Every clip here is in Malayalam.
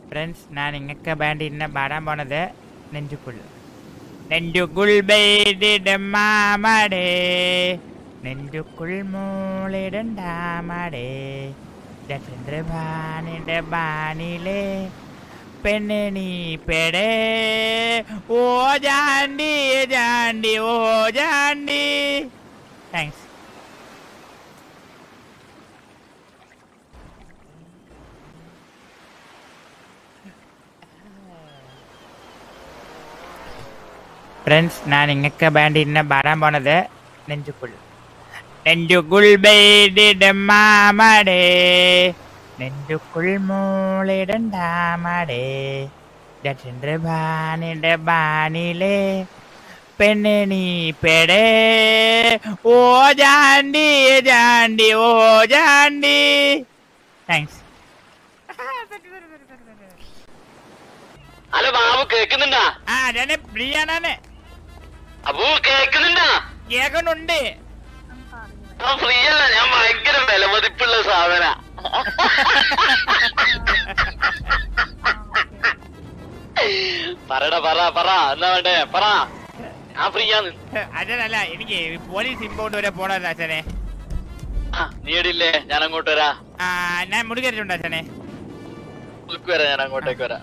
ഫ്രണ്ട്സ് ഞാൻ നിങ്ങൾക്ക് വേണ്ടി ഇന്ന് പാടാൻ പോണത് നെഞ്ചുക്കുൾ നെഞ്ചുക്കുൾ പെയ്തിടമാമടേ നെഞ്ചുക്കുൾ മൂളിടണ്ടാമടേ ചന്ദ്രഭാനിന്റെ ബാനിലെ പെണ്ണ് നീ പെടേ ഓ ജാണ്ടി ജാണ്ടി ഓ ജാണ്ടി താങ്ക്സ് ഫ്രണ്ട്സ് ഞാൻ നിങ്ങൾക്ക് വേണ്ടി ഇന്ന് പാടാൻ പോണത് നെഞ്ചുക്കുൾ നെഞ്ചുക്കുൾ പെയ്തിടമാമടേ നെഞ്ചുക്കുൾ മൂളിടണ്ടാമടേ ചന്ദ്രഭാനിന്റെ ബാനിലെ പെണ്ണ് നീ പെടേ ഓ ജാണ്ടി ജാണ്ടി ഓ ജാണ്ടി താങ്ക്സ് ഹലോ ബാബു കേക്കുന്നുണ്ടാ ആ ഞാൻ പ്രിയാനാണ് അബു കേക്കുന്നുണ്ടാ കേൾക്കുന്നുണ്ട് ഫ്രീ അല്ല ഞാൻ ഭയങ്കര വിലമതിപ്പുള്ള സാധന പറടാ പറ പറ എന്നാ വേണ്ടേ പറ ഞാൻ ഫ്രീ ആണ് അച്ഛനല്ല എനിക്ക് പോലീസ് ഇമ്പോണ്ട് വരെ പോണല്ലോ അച്ഛനെ ആ, നീ എടില്ലേ ഞാൻ അങ്ങോട്ട് വരാ ആ ഞാൻ മുടികരിച്ചുണ്ട് അച്ഛനെ ഉൾക്ക് വരാം ഞാൻ അങ്ങോട്ടേക്ക് വരാം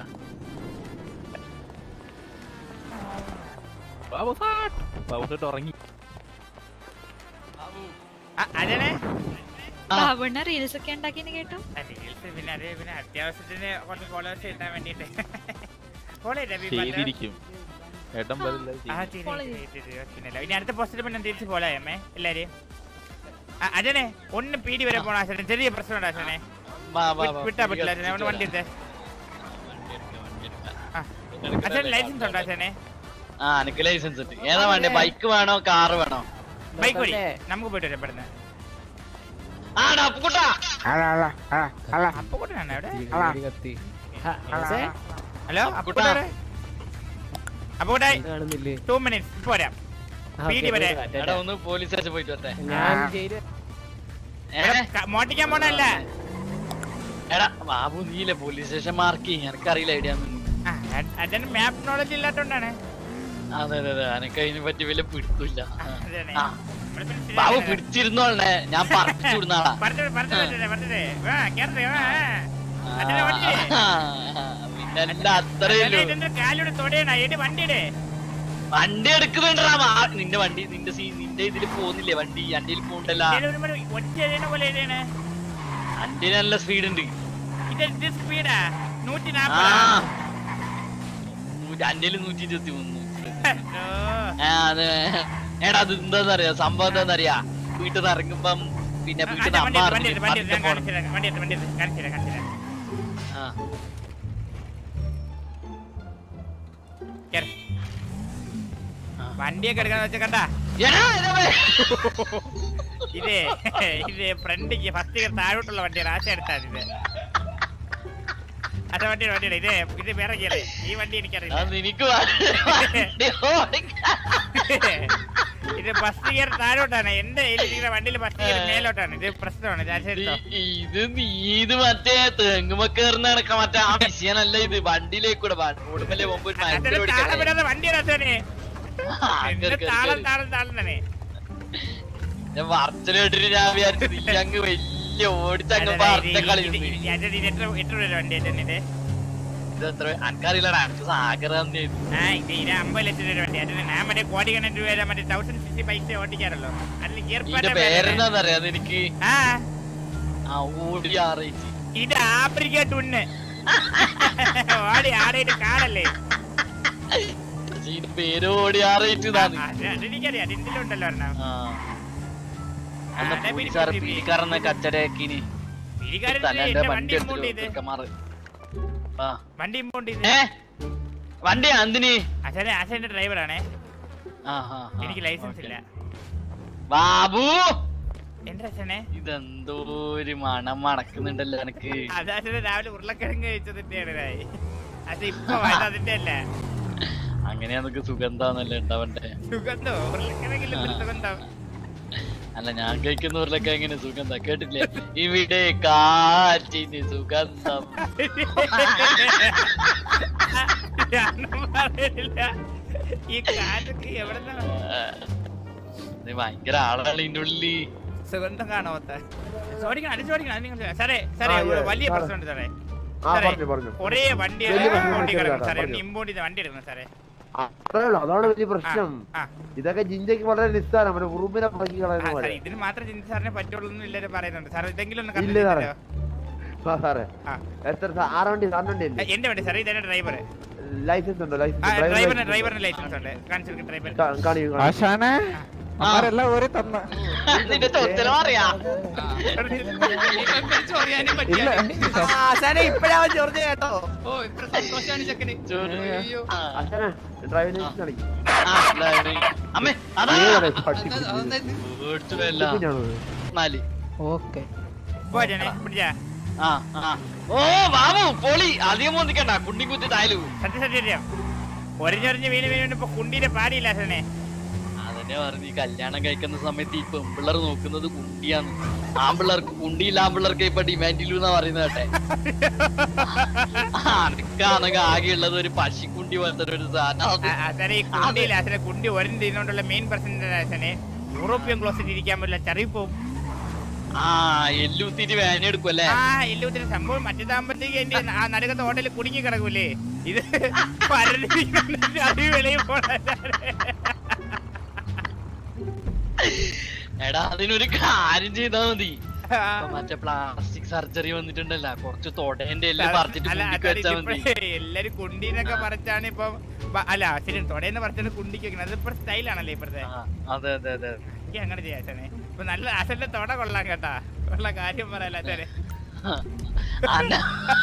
ബാബു സാട്ട് ബാബു സാട്ട് ഉറങ്ങി ആ, അച്ഛനെ ബാബുണ്ണ റീൽസ് ഒക്കെ ഉണ്ടാക്കിയെന്ന് കേട്ടു ആ, reels പിന്നെ അത് പിന്നെ അത്യാവശ്യത്തിന് കുറച്ച് ഫോളോവേഴ്സ് കിട്ടാൻ വേണ്ടിട്ട് ഫോളോ ചെയ്തിരിക്കും ഏട്ടൻ വരില്ല Follow ചെയ്യും. പിന്നല്ല ഇനി അടുത്ത പോസ്റ്റിൽ പിന്നെ തിരിച്ച് പോലെ അമ്മേ എല്ലാരും ആ, അച്ഛനെ ഒന്ന് പീടി വരെ പോണ അച്ഛനെ ചെറിയ പ്രശ്നമുണ്ട് അച്ഛനെ വാ, വാ, വിട്ട്- വാ. വിട്ടാ പറ്റില്ല അച്ഛനെ അവിടെ വണ്ടി എടുത്തേ ആ അച്ഛൻ ലൈസൻസ് ഉണ്ടോ അച്ഛനെ ആ എനിക്ക് ലൈസൻസ് ഉണ്ട് ഏതാ വേണ്ടേ ബൈക്ക് വേണോ കാറ് വേണോ ബൈക്ക് വഴി നമുക്ക് പോയിട്ട് വരാം പെടുന്ന ആ ഡപ്പുക്കുട്ടാ അപ്പൊ കൂട്ടാണ് അവിടെ കത്തി ഹലോ കുട്ടാ. അപ്പൊ കൂട്ടായി കാണുന്നില്ലേ ടു മിനിറ്റ്സ് ഇപ്പൊ വരാം പീടി വരെ എടാ ഒന്ന് പോലീസ് സ്റ്റേഷൻ പോയിട്ട് വരട്ടെ ഞാൻ ജയില് ഏ ക- മോട്ടിക്കാൻ പോണല്ല എടാ ബാബു നീലെ പോലീസ് സ്റ്റേഷൻ മാർക്ക് എനിക്കറിയില്ല ഐഡിയ ആ, അ- അച്ഛന് മാപ്പ് നോളജ് ഇല്ലാത്തോണ്ടാണ് അതെ അതെ അതെ എനക്ക് അതിനെ പറ്റി വലിയ പിടുത്തില്ല അതാണ്. ആ. ഇവിടെ പിന്നെ ശരിയാ. ബാബു പിടിച്ചിരുന്നോളെ ഞാൻ പറിച്ചു വിടുന്ന ആളാ പറഞ്ഞിട്ട് പറഞ്ഞിട്ട് പറഞ്ഞിട്ട് പറഞ്ഞിട്ട്. വാ, കേറട്ടെ, വാ. അതിന്റെ വണ്ടി. പിന്നെ അത്രയേ അച്ഛനെ ഉള്ളൂ ഇതെന്താ കാലിലൂടെ തൊടയണ എടി വണ്ടിയുടെ വണ്ടി എടുക്കുന്നുണ്ടാ മാ- നിന്റെ വണ്ടി നിന്റെ സീ നിന്റെ ഇതിൽ പോകുന്നില്ലേ വണ്ടി അണ്ടിയിൽ പോണ്ടല്ല ഒറ്റ എഴുതണ പോലെ എഴുതണേ അണ്ടിന് നല്ല സ്പീഡ് ഉണ്ട് ഇത് ഇത് സ്പീഡാ നൂറ്റി ആ നാപ്പത് അണ്ടിയിൽ നൂറ്റി ഇരുപത്തി മൂന്ന് ആ അതെ എടാ അത് എന്താന്നറിയാ സംഭവം എന്താന്നറിയാ വീട്ടിൽ നിന്ന് ഇറങ്ങുമ്പം പിന്നെ വീട്ടിൽ നിന്ന് അമ്മ വണ്ടി അറിഞ്ഞ് വണ്ടി പതുക്കെ ഞാൻ പോണം. കാണിച്ചുതരാം വണ്ടി എടുത്ത് വണ്ടി എടുത്ത് കാണിച്ചുതരാം കാണിച്ചുതരാം ആ. കേറ്. ആ. വണ്ടിയൊക്കെ എടുക്കാന്ന് വെച്ചാ കണ്ടാ എടാ, എടാ, വേ. ഇത് ഇത് ഫ്രണ്ടിക്ക് ഫസ്റ്റ് താഴോട്ടുള്ള വണ്ടിയാണ് ആശ എടുത്താ ഇത് അച്ഛ വണ്ടിയുടെ വണ്ടിയുടെ ഇത് ഇത് വേറെ ഗിയറ് ഈ വണ്ടി എനിക്കറിയില്ല അത് നിനക്ക് വണ്ടി ഓടിക്കാൻ. ഇത് ഫസ്റ്റ് ഗിയർ താഴോട്ടാണ് എന്റെ കയ്യിലിരിക്കുന്ന വണ്ടിയിൽ ഫസ്റ്റ് ഗിയർ മേലോട്ടാണ് ഇത് പ്രശ്നമാണ് ആശ എടുത്തോ ഈ- ഇത് നീ ഇത് മറ്റേ തെങ്ങുമ്പോ കേറുന്ന കണക്ക മറ്റേ ആ വിഷയനല്ല ഇത് വണ്ടിയിലേക്ക് കൂടെ ഓടുമ്പല്ലേ മുമ്പ് ഒരു മരത്തിൽ അച്ഛനെ താളം ഓടിക്കണേ. വിടാതെ വണ്ടിയാണ് അച്ഛനെ ആ, എന്റെ കേറ്, കേറ്, താളം കേറ്. താളം താളം തന്നെ ഞാൻ വർച്ചല് കേട്ടിട്ട് ഞാൻ വിചാരിച്ചു നീ അങ്ങ് വലിയ ഓടിച്ചങ്ങ് വർച്ച കളി ഇത് ഇത് അച്ഛൻ ഇത് എത്ര എത്ര രൂപ വണ്ടി അച്ഛൻ ഇത് ഇത് എത്ര എനിക്കറിയില്ലടാ എനിക്ക് സാഗർ തന്നെ ആ ഇത് ഇത് അമ്പത് ലക്ഷം രൂപ വണ്ടി അച്ഛൻ ഞാൻ മറ്റേ കോടിക്കണക്കിന് രൂപ മറ്റേ തൗസൻഡ് ഫിഫ്റ്റി ബൈക്ക് ഓടിക്കാറല്ലോ അതിൽ ഗിയർ ഇതിന്റെ പേരെന്താന്നറിയാം എനിക്ക് ആ ആ ഓടി ആറേച്ചി ഇത് ആഫ്രിക്ക ടുണ്ണ് ഓടി ആടയിട്ട് കാടല്ലേ ഇതിന്റെ പേര് ഓടി ആറേറ്റ് ആ, അത് അതെനിക്കറിയാം അത് ഇതിലുണ്ടല്ലോ ഒരെണ്ണം ആ ആ, അന്ന് അതെ, പോലീസുകാർ പിടിച്ച് പീലിക്കാരനെ കച്ചടയാക്കിനി പിരികാരൻ തന്നെ എന്റെ വണ്ടി വണ്ടി ഇമ്പോണ്ട് ചെയ്ത് എടുത്ത് ആ വണ്ടി ഇമ്പോണ്ട് ചെയ്ത് ഏ വണ്ടി എന്തിന് അച്ഛനെ അച്ഛന്റെ ഡ്രൈവറാണേ ആ, ആ, ആ. എനിക്ക് ലൈസൻസ് ഇല്ല ബാബു എന്റെ അച്ഛനെ ഇതെന്തോ ഒരു മണം മണക്കുന്നുണ്ടല്ലോ എനക്ക് അത് അച്ഛനെ രാവിലെ ഉരുളക്കിഴങ്ങ് കഴിച്ചതിന്റെ ആണ് അത് ഇപ്പൊ വേണ്ട അതിന്റെ അല്ല അങ്ങനെ നമുക്ക് സുഗന്ധാന്നല്ലേ ഉണ്ടാവണ്ടേ സുഗന്ധോ ഉരുളക്കിഴങ്ങില്ല ആ. സുഗന്ധം അല്ല ഞാൻ കഴിക്കുന്നവരിലൊക്കെ എങ്ങനെ സുഗന്ധം കേട്ടില്ലേ ഇവിടെ കാറ്റിന് സുഗന്ധം ഞാനൊന്നും പറയുന്നില്ല. ഈ കാറ്റൊക്കെ എവിടെ നീ ഭയങ്കര ആളാണ് ഇതിന്റെ ഉള്ളിൽ സുഗന്ധം കാണാത്ത ചോദിക്കണം അടിച്ചു ചോദിക്കണം അത് നിങ്ങൾ സാറേ സാറേ ആ, ഒരു ഏ, വലിയ സാറേ. പ്രശ്നമുണ്ട് സാറേ ആ സാറേ, പറഞ്ഞു പറഞ്ഞു കുറേ വണ്ടി വലിയ പ്രശ്നം ഇമ്പോർട്ട് ഉണ്ട് കിടക്കും കേട്ടോ, സാറേ പറഞ്ഞു. ഇമ്പോർട്ട് ചെയ്ത വണ്ടി എടുക്കണം സാറേ അത്രേ ഉള്ളൂ അതാണ് വലിയ പ്രശ്നം ആ ഇതൊക്കെ ജിഞ്ചയ്ക്ക് വളരെ നിസ്സാരം അവന്റെ ഉറുമ്പിനെ പുറക്കി ആ, കളയുന്ന സാറേ പോലെ ഇതിന് മാത്രം ചിന്തി സാറിനെ പറ്റുള്ളൂ എന്ന് എല്ലാവരും പറയുന്നുണ്ട് സാർ ഇതെങ്കിലും ഒന്ന് ഇല്ല സാറേ. കണ്ടില്ലല്ലോ ആ സാറേ ആ എത്ര സാ- ആറ് വണ്ടി സാറിന് വണ്ടി അല്ലേ എന്റെ വണ്ടി സാറേ ഇതെന്നെ ഡ്രൈവർ ലൈസൻസ് ഉണ്ടോ ലൈസൻസ് ഡ്രൈവറിന് ഡ്രൈവറിന് ലൈസൻസ് ഉണ്ട് കാണിച്ചു ഡ്രൈവർ കാണിക്കും ആശാനെ അമാരെല്ലാം ഓരോ തന്ന നിന്റെ തൊത്തലും അറിയാം ചൊറിയാനും പറ്റില്ല ഓ ഇത്ര സന്തോഷാണ് ചെക്കന് ആ, അച്ഛനെ ഡ്രൈവിംഗ് ലൈസൻസ് കാണിക്കും ആ, ഇതാണ്. അമ്മേ അതാ ഏതാണ് പട്ടി പേടിച്ചു വല്ല. കുഞ്ഞാണോ നാല് ഓക്കെ പോരെ പിടിച്ചാ ആ ആ ഓ ബാബു പൊളി അധികം മോന്തിക്കണ്ട കുണ്ടി കുത്തി തായലു സത്യം സത്യം ഒരിഞ്ഞൊരിഞ്ഞ് വീണ് വീണ് ഇപ്പൊ കുണ്ടീന്റെ പാടിയില്ല സാറേ അതന്നെ പറഞ്ഞു ഈ കല്യാണം കഴിക്കുന്ന സമയത്ത് ഈ പെമ്പിള്ളർ നോക്കുന്നത് കുണ്ടിയാണ് ആമ്പിള്ളർക്ക് കുണ്ടിയില്ല ആമ്പിള്ളർക്ക് ഇപ്പൊ ഡിമാൻഡിലു എന്നാ പറയുന്നത് കേട്ടെ അനക്കാണെങ്കിൽ ആകെയുള്ളത് ഒരു പശിക്കുണ്ടി പോലത്തെ ഒരു സാധനം അത് സാറേ ഈ കുണ്ടിയില്ല സാറേ കുണ്ടി ഒരെണ്ണം ഇതിനോണ്ടുള്ള മെയിൻ പ്രശ്നം സാറേ യൂറോപ്യൻ ക്ലോസറ്റ് ഇരിക്കാൻ പറ്റില്ല ചറിപ്പോവും ആ എല്ലൂത്തിട്ട് വേന എടുക്കുമല്ലേ ആ ഇല്ലൂത്തിന് സംഭവം മറ്റേതാകുമ്പോഴത്തേക്ക് എന്റെ ആ നടുക്കത്തെ ഹോട്ടലിൽ കുടുങ്ങി കിടക്കൂലേ ഇത് പരന്നിരിക്കുന്നുണ്ട് അത് വെളിയിൽ പോണ സാറേ. എടാ അതിനൊരു കാര്യം ചെയ്താ മതി ആ. ഇപ്പൊ മറ്റേ പ്ലാസ്റ്റിക് സർജറി വന്നിട്ടുണ്ടല്ല കുറച്ച് തൊടേന്റെ എല്ലാം അല്ല, പറിച്ചിട്ട് അല്ല, കുണ്ടിക്ക് അതാണ് വെച്ചാ മതി ഇതിപ്പോ എല്ലാരും കുണ്ടീന്നൊക്കെ പറിച്ചാണ് ഇപ്പൊ ബ- അല്ല ശരി തൊടേന്ന് പറിച്ചാണ് കുണ്ടിക്ക് വെക്കുന്നത് അതിപ്പോ സ്റ്റൈലാണല്ലേ ഇപ്പഴത്തെ ആ, അതെ അതെ അതെ എനിക്ക് അങ്ങനെ ചെയ്യാച്ചനെ ഇപ്പൊ നല്ല അസലിന്റെ തൊട കൊള്ളാം കേട്ടാ ഉള്ള കാര്യം പറയല അച്ഛനെ അല്ല.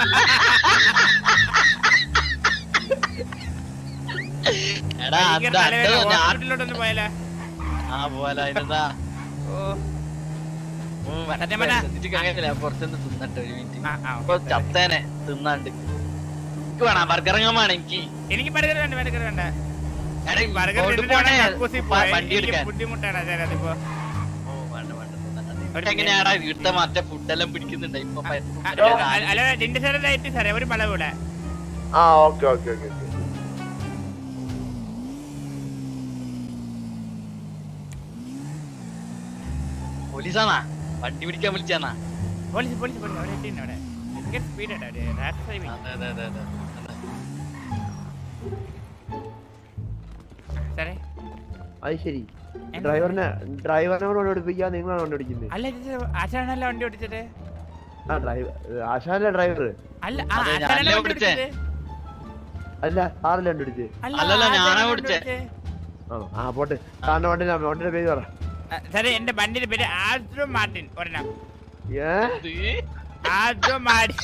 എടാ അന്റെ അന്റെ ഞാൻ ഹോസ്പിറ്റലിലോട്ടൊന്ന് പോയാലേ ആ പോലെ അതിനെന്താ ഓ ഉം, സത്യം പറഞ്ഞാ- എന്നിട്ട് കാര്യമില്ല, പുറത്തുനിന്ന് തിന്നട്ടെ ഒരു മിനിറ്റ് ആ, ആ, ഇപ്പൊ ഓക്കേ. ചത്തേനെ തിന്നാണ്ട് എനിക്ക് വേണം ബർഗറങ്ങാൻ വേണം എനിക്ക് എനിക്ക് ബർഗർ വേണ്ട ബർഗർ വേണ്ട എടാ, ബർഗർ ഇങ്ങോട്ട് തിന്നിട്ട് വേണം പോണേ, കക്കൂസിൽ വ- പോവാൻ. വണ്ടി എനിക്ക് എടുക്കാൻ ബുദ്ധിമുട്ടാണ് അച്ഛൻ അതിപ്പോ ഓ, വേണ്ട, വേണ്ട, തിന്നണ്ട. ഒരു എങ്ങനെയാടാ ഇവിടുത്തെ മറ്റേ ഫുഡെല്ലാം പിടിക്കുന്നുണ്ട് ഇപ്പൊ പ- ആ, ഒരു ആ, കാര്യം. അല്ല ജിന്റെ സാറായിട്ട് സാറേ ഒരു മള കൂടെ ആ ഓക്കെ ഓക്കെ ഓക്കെ ഓക്കെ പോലീസാണാ വണ്ടി പിടിക്കാൻ വിളിച്ചാന്നാ പോലീസ് പോലീസ് പോലീസ് അവിടെ എത്തിയിരുന്നു അവിടെ ഭയങ്കര സ്പീഡാണ് അവര് റാഷ് ഡ്രൈവിംഗ് അതെ അതെ അതെ അതെ അതെ. സാറേ അത് ശരി എന്താ? ഡ്രൈവറിനെ ഡ്രൈവറിനോട് വണ്ടി ഓടിപ്പിക്കാൻ നിങ്ങളാണ് വണ്ടി ഓടിക്കുന്നത് അല്ല ഇത് ആശാനല്ല വണ്ടി ഓടിച്ചത് ആ ഡ്രൈവർ ആശാനല്ലേ ഡ്രൈവർ അല്ല ആ, അതെ, ആശാനല്ല ഞാനല്ലേ വണ്ടി ഓടിച്ചേ. ഓടിച്ചത് അല്ല സാറില്ല വണ്ടി ഓടിച്ചത് അല്ലല്ല, ആശാനല്ല ഞാനാ വണ്ടി ഓടിച്ചേ. ഓടിച്ചത്. ആണോ ആ പോട്ടെ സാറിന്റെ വണ്ടി വണ്ടിയുടെ പേര് പറ ആ, സാറേ എന്റെ വണ്ടിയുടെ പേര് ആസ്ട്രോ മാർട്ടിൻ ഒരെണ്ണം ഏ ഇത് ആസ്ട്രോ മാർട്ടിൻ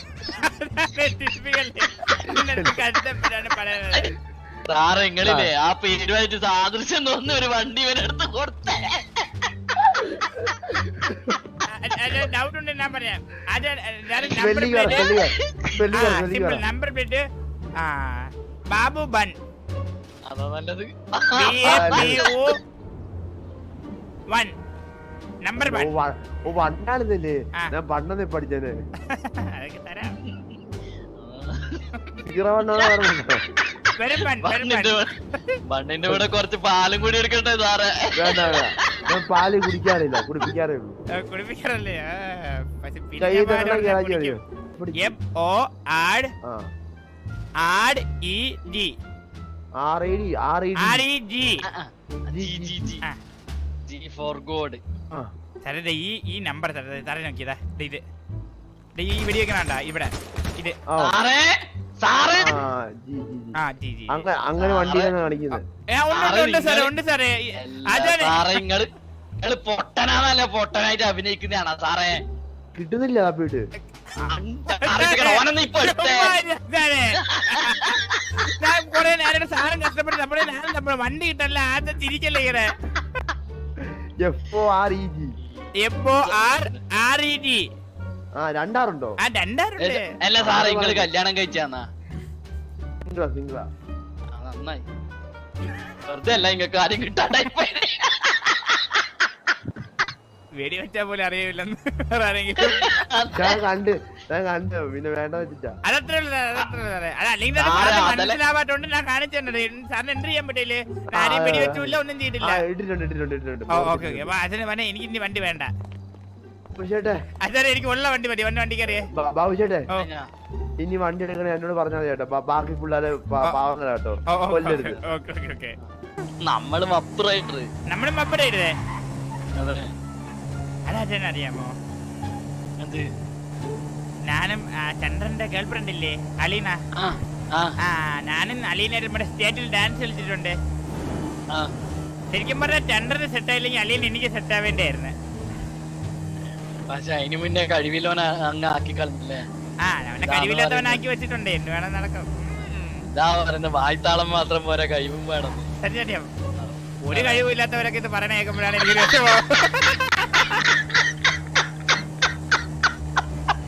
കഷ്ടപ്പെട്ടാണ് പറയുന്നത് സാറ് നിങ്ങളില്ലേ ആ പേരുമായിട്ട് സാദൃശ്യം തോന്നുന്ന ഒരു വണ്ടി ഇവരെടുത്ത് കൊടുത്തേ ഡൗട്ട് ഉണ്ട് ഞാൻ പറയാം അത് നമ്പർ സ്പെല്ലിംഗ് പറ സ്പെല്ലിംഗ് സ്പെല്ലിംഗ് പറ സ്പെല്ലിംഗ് പറ നമ്പർ പ്ലേറ്റ് ആ ബാബു ബൻ അതാ നല്ലത് B A P O one number O one വ- ഓ വണ്ടാണിതല്ലേ ആ. ഞാൻ പണ്ടെന്ന് പഠിച്ചത് അതൊക്കെ തരാം സീറോ വണ്ണാണോ പറഞ്ഞത് വെറും വൺ വെറും വൺ ബണ്ണിന്റെ കൂടെ- ബണ്ണിന്റെ കൂടെ കുറച്ച് പാലും കൂടി എടുക്കട്ടെ സാറേ വേണ്ട വേണ്ട ഞാൻ പാല് കുടിക്കാറില്ല കുടിപ്പിക്കാറേ ഉള്ളൂ കുടിപ്പിക്കാറല്ലേ ആ, പക്ഷെ പിന്നെ കൈ ഞാൻ തന്നെ പറഞ്ഞ കാര്യം കുടിക്കും. പിടിക്കും. എം ഒ ആഡ് ആ add E G R I D R I R D E G G G G ആ ജി ഫോർ ഗോഡ് ആ സാറേ ദേ ഈ ഈ നമ്പർ സാറേ സാറേ നോക്കിയതാ ദേ ഇത് ദേ ഈ വെടി വെക്കണണ്ട ഇവിടെ ഇത് ആ സാറേ സാറേ ആ ജി ജി ജി ആ ജി ജി അങ്ങനെ അങ്ങനെ വണ്ടിയിലാണ് കാണിക്കുന്നത് ഏ, ഉണ്ട്, ഉണ്ട്, ഉണ്ട് സാറേ ഉണ്ട് സാറേ ഈ- എല്ലാ അതാണ് സാറേ നിങ്ങള് നിങ്ങള് പൊട്ടനാന്നല്ല പൊട്ടനായിട്ട് അഭിനയിക്കുന്നതാണോ സാറേ കിട്ടുന്നില്ല ആ വീട് അറിയിപ്പിക്കണം. ഓനൊന്ന് ഇപ്പൊ എടുത്തേ സാറേ ഞാൻ കുറെ നേരം സാധനം കഷ്ടപ്പെട്ട് നമ്മുടെ ഞാൻ നമ്മുടെ വണ്ടി കിട്ടല്ല ആദ്യം തിരിക്കല്ലേ ഇങ്ങനെ F O R E G എപ്പോ ആർ ആർ ഇ ജി ആ രണ്ടാറുണ്ടോ ആ രണ്ടാറുണ്ട് അല്ല സാറേ നിങ്ങള് കല്യാണം കഴിച്ചാന്നാ സിംഗിളാ സിംഗിളാ ആ, നന്നായി വെറുതെ അല്ല ഇങ്ങക്ക് ആരും കിട്ടാണ്ടായി പോയി. വെടി വെച്ചാ പോലെ അറിയില്ലെന്ന് വേറെ ആരെങ്കിലും ഞാൻ കണ്ട് ഞാൻ കണ്ട് പിന്നെ വേണ്ട വെച്ചിട്ടാ അതത്രേ ഉള്ളൂ സാറേ, അതത്രേ ഉള്ളൂ സാറേ. അത് അല്ലെങ്കിൽ അത് ആ, സാറിന് അതല്ലേ- മനസ്സിലാവാത്തോണ്ട് ഞാൻ കാണിച്ചു തന്നത് സാറിന് എൻട്രി ചെയ്യാൻ പറ്റില്ലേ ആരെയും ആ, വെടി വെച്ചില്ല ഒന്നും ചെയ്തില്ല ആ ഇട്ടിട്ടുണ്ട് ഇട്ടിട്ടുണ്ട് ഇട്ടിട്ടുണ്ട് ഓ ഓക്കെ ഓക്കെ അപ്പൊ അതിന് വേണേ എനിക്ക് ഇനി വണ്ടി വേണ്ട ചേട്ടെ അതെ എനിക്ക് ഉള്ള വണ്ടി മതി വണ്ടി വണ്ടി കയറിയേ ബാബു ചേട്ടെ ഓ ഇനി വണ്ടി എടുക്കണേ എന്നോട് പറഞ്ഞാൽ മതി കേട്ടോ ബാ- ബാക്കി പിള്ളേരെ ആ. പാവങ്ങളാ കേട്ടോ ഓ ഓ, ഓക്കെ കൊല്ലരുത് ഓക്കെ ഓക്കെ ഓക്കെ നമ്മള് മപ്പുറമായിട്ട് നമ്മളും മപ്പടെ ഇടുതേ അതെ അതാ അറിയാമോ അത് ഞാനും ആ, ചന്ദ്രന്റെ ഗേൾ ഫ്രണ്ട് ഇല്ലേ അലീന ആ ആ ആ ഞാനും അലീനയും നമ്മുടെ സ്റ്റേറ്റിൽ ഡാൻസ് കളിച്ചിട്ടുണ്ട് ആ ശരിക്കും പറഞ്ഞാൽ ചന്ദ്രന് സെറ്റ് ആയില്ലെങ്കിൽ അലീന എനിക്ക് സെറ്റ് ആവേണ്ടായിരുന്നു പക്ഷെ അതിന് മുന്നേ കഴിവില്ലോനെ അങ്ങ് ആക്കി കളഞ്ഞില്ലേ ആ അവനെ കഴിവില്ലാത്തവനാക്കി വെച്ചിട്ടുണ്ട് എന്ത് വേണം നടക്കും ഉം. ഇതാ പറയുന്നത് വായ്ത്താളം മാത്രം പോരാ കഴിവും വേണം സത്യം സത്യം ഒരു കഴിവില്ലാത്തവരൊക്കെ ഇത് പറയണ കേൾക്കുമ്പോഴാണ് എനിക്ക് വിഷമം